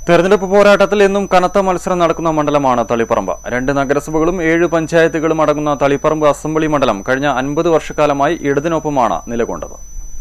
തെരഞ്ഞെടുപ്പ് പോരാട്ടത്തിൽ എന്നും കനത്ത മത്സരം നടക്കുന്ന മണ്ഡലമാണ് തളിപ്പറമ്പ് രണ്ട് നഗരസഭകളും ഏഴ് പഞ്ചായത്തുകളും അടങ്ങുന്ന തളിപ്പറമ്പ് അസംബ്ലി മണ്ഡലം കഴിഞ്ഞ അൻപത് വർഷക്കാലമായി ഇടതിനൊപ്പമാണ് നിലകൊണ്ടത്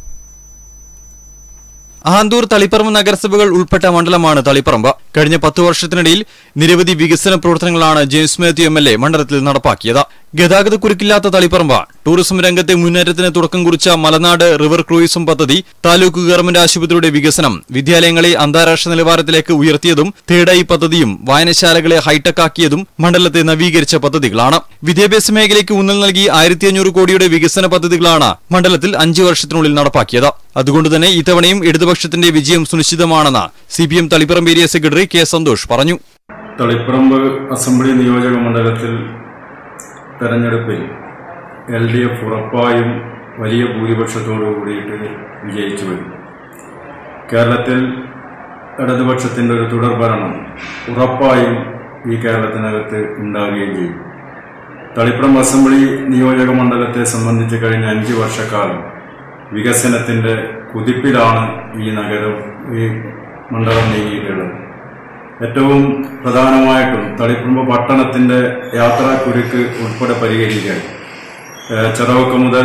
ആന്തൂർ തളിപ്പറമ്പ് നഗരസഭകൾ ഉൾപ്പെട്ട മണ്ഡലമാണ് തളിപ്പറമ്പ് കഴിഞ്ഞ പത്ത് വർഷത്തിനിടയിൽ നിരവധി വികസന പ്രവർത്തനങ്ങളാണ് James Mathew M L A മണ്ഡലത്തിൽ നടപ്പാക്കിയത് ഗതാഗത കുരുക്കില്ലാത്ത തളിപ്പറമ്പ് ടൂറിസം രംഗത്തെ മുന്നേറ്റത്തിന് തുടക്കം കുറിച്ച മലനാട് റിവർ ക്രൂയിസം പദ്ധതി താലൂക്ക് ഗവൺമെന്റ് ആശുപത്രിയുടെ വികസനം വിദ്യാലയങ്ങളെ അന്താരാഷ്ട്ര നിലവാരത്തിലേക്ക് ഉയർത്തിയതും തേർഡ് ഐ പദ്ധതിയും വായനശാലകളെ ഹൈടെക് ആക്കിയതും മണ്ഡലത്തെ നവീകരിച്ച പദ്ധതികളാണ് വിദ്യാഭ്യാസ മേഖലയ്ക്ക് ഊന്നൽ നൽകി ആയിരത്തി അഞ്ഞൂറ് കോടിയുടെ വികസന പദ്ധതികളാണ് മണ്ഡലത്തിൽ അഞ്ചു വർഷത്തിനുള്ളിൽ നടപ്പാക്കിയത് അതുകൊണ്ട് തന്നെ ഇത്തവണയും ഇടതുപക്ഷത്തിന്റെ വിജയം സുനിശ്ചിതമാണെന്ന് C P M Taliparamba area secretary K Santhosh പറഞ്ഞു തളിപ്പറമ്പ് അസംബ്ലി നിയോജക മണ്ഡലത്തിൽ തെരഞ്ഞെടുപ്പിൽ എൽ ഡി എഫ് ഉറപ്പായും വലിയ ഭൂരിപക്ഷത്തോടു കൂടിയിട്ട് വിജയിച്ചു വരും കേരളത്തിൽ ഇടതുപക്ഷത്തിൻ്റെ ഒരു തുടർ ഭരണം ഉറപ്പായും ഈ കേരളത്തിനകത്ത് ഉണ്ടാവുകയും ചെയ്യും തളിപ്പറമ്പ് അസംബ്ലി നിയോജക മണ്ഡലത്തെ സംബന്ധിച്ച് കഴിഞ്ഞ അഞ്ച് വർഷക്കാലം വികസനത്തിന്റെ കുതിപ്പിലാണ് ഈ നഗരം ഈ മണ്ഡലം നീങ്ങിയിട്ടുള്ളത് ഏറ്റവും പ്രധാനമായിട്ടും തളിപ്പറമ്പ് പട്ടണത്തിന്റെ യാത്രാക്കുരുക്ക് ഉൾപ്പെടെ പരിഹരിക്കാൻ ഏഹ് ചെറവക്ക മുതൽ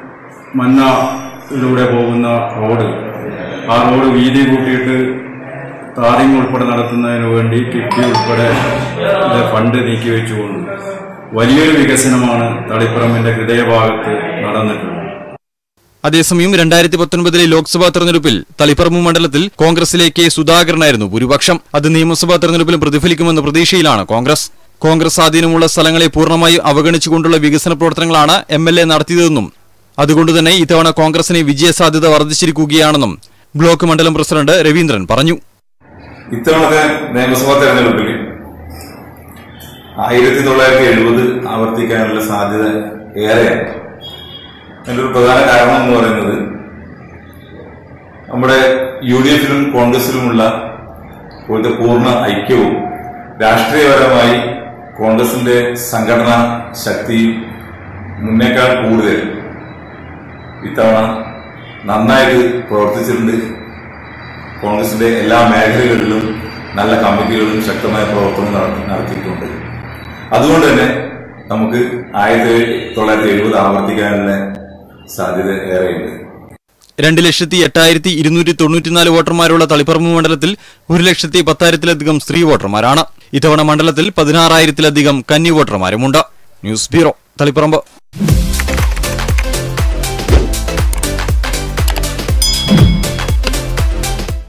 മന്നയിലൂടെ പോകുന്ന റോഡ് ആ റോഡ് വീതി കൂട്ടിയിട്ട് താറിങ് ഉൾപ്പെടെ നടത്തുന്നതിന് വേണ്ടി കിഫ്ബി ഉൾപ്പെടെ ഇത് ഫണ്ട് നീക്കി വെച്ചുകൊണ്ട് വലിയൊരു വികസനമാണ് തളിപ്പറമ്പിന്റെ ഹൃദയഭാഗത്ത് നടന്നിട്ടുള്ളത് അതേസമയം രണ്ടായിരത്തി പത്തൊൻപതിലെ ലോക്സഭാ തെരഞ്ഞെടുപ്പിൽ തളിപ്പറമ്പ് മണ്ഡലത്തിൽ കോൺഗ്രസിലെ കെ സുധാകരനായിരുന്നു ഭൂരിപക്ഷം അത് നിയമസഭാ തെരഞ്ഞെടുപ്പിലും പ്രതിഫലിക്കുമെന്ന പ്രതീക്ഷയിലാണ് കോൺഗ്രസ് കോൺഗ്രസ് സ്വാധീനമുള്ള സ്ഥലങ്ങളെ പൂർണ്ണമായി അവഗണിച്ചുകൊണ്ടുള്ള വികസന പ്രവർത്തനങ്ങളാണ് എം എൽ എ നടത്തിയതെന്നും അതുകൊണ്ടുതന്നെ ഇത്തവണ കോൺഗ്രസിന് വിജയസാധ്യത വർദ്ധിച്ചിരിക്കുകയാണെന്നും ബ്ലോക്ക് മണ്ഡലം പ്രസിഡന്റ് രവീന്ദ്രൻ പറഞ്ഞു ഇത്തവണത്തെ നിയമസഭാ തെരഞ്ഞെടുപ്പിൽ ആയിരത്തി തൊള്ളായിരത്തി എഴുപത് ആവർത്തിക്കാനുള്ള സാധ്യത ഏറെയാണ് അതിൻ്റെ ഒരു പ്രധാന കാരണം എന്ന് പറയുന്നത് നമ്മുടെ യു ഡി എഫിലും കോൺഗ്രസിലുമുള്ള ഇപ്പോഴത്തെ പൂർണ്ണ ഐക്യവും രാഷ്ട്രീയപരമായി കോൺഗ്രസിന്റെ സംഘടനാ ശക്തി മുന്നേക്കാൾ കൂടുതൽ ഇത്തവണ നന്നായിട്ട് പ്രവർത്തിച്ചിട്ടുണ്ട് കോൺഗ്രസിന്റെ എല്ലാ മേഖലകളിലും നല്ല കമ്മിറ്റികളും ശക്തമായ പ്രവർത്തനം നടത്തി നടത്തിയിട്ടുണ്ട് അതുകൊണ്ട് തന്നെ നമുക്ക് ആയിരത്തി തൊള്ളായിരത്തി എഴുപത് ആവർത്തിക്കാനുള്ള സാധ്യത ഏറെയുണ്ട് രണ്ട് ലക്ഷത്തി എട്ടായിരത്തി ഇരുന്നൂറ്റി തൊണ്ണൂറ്റിനാല് വോട്ടർമാരുള്ള തളിപ്പറമ്പ് മണ്ഡലത്തിൽ ഒരു ലക്ഷത്തി പത്തായിരത്തിലധികം സ്ത്രീ വോട്ടർമാരാണ് ഇത്തവണ മണ്ഡലത്തിൽ പതിനാറായിരത്തിലധികം കന്നി വോട്ടർമാരുമുണ്ട് ന്യൂസ് ബ്യൂറോ തളിപ്പറമ്പ്